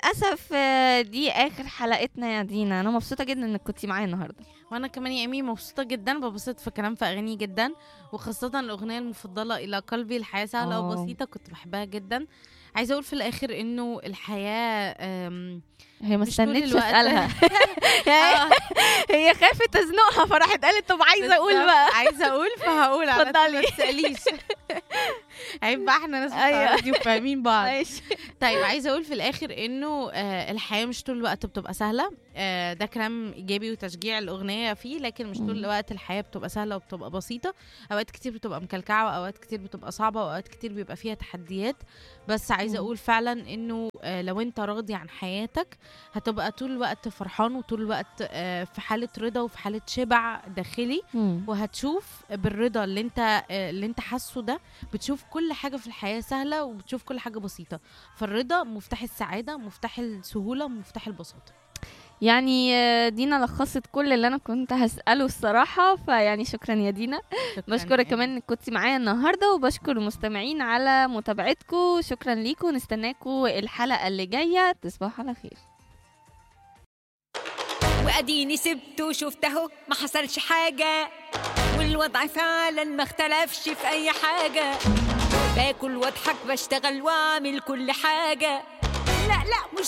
وللاسف آه، دي اخر حلقتنا يا دينا انا مبسوطه جدا انك كنتي معايا النهارده وانا كمان يا ايمي مبسوطه جدا ببسط في كلام في اغاني جدا وخاصه الاغنيه المفضله الى قلبي الحياه سهله آه. وبسيطه كنت بحبها جدا عايزه اقول في الاخر انه الحياه أم، هي ما مش طول استنتش الوقت. اسالها يعني هي خافت تزنقها فراحت قالت طب عايزه اقول بالظبط. بقى عايزه اقول فهقول على طول، اتفضلي. ما تساليش عيب بقى احنا ناس أيوة. أيوة. دي وفاهمين بعض ماشي طيب عايزه اقول في الاخر انه آه الحياه مش طول الوقت بتبقى سهله آه ده كلام ايجابي وتشجيع الاغنيه فيه لكن مش طول مم. الوقت الحياه بتبقى سهله وبتبقى بسيطه اوقات كتير بتبقى مكلكعه واوقات كتير بتبقى صعبه واوقات كتير بيبقى فيها تحديات بس عايزه مم. اقول فعلا انه آه لو انت راضي عن حياتك هتبقى طول الوقت فرحان وطول الوقت آه في حاله رضا وفي حاله شبع داخلي وهتشوف بالرضا اللي انت آه، اللي انت حاسه ده بتشوف كل حاجه في الحياه سهله وبتشوف كل حاجه بسيطه فالرضا مفتاح السعاده مفتاح السهوله مفتاح البساطه يعني آه، دينا لخصت كل اللي انا كنت هساله الصراحه فيعني شكرا يا دينا شكراً بشكرك يعني. كمان انك كنتي معايا النهارده وبشكر المستمعين على متابعتكم شكرا ليكم نستناكم الحلقه اللي جايه تصبحوا على خير واديني سبته وشفت اهو ما حصلش حاجة والوضع فعلا ما اختلفش في اي حاجة باكل واضحك بشتغل واعمل كل حاجة لا لا مش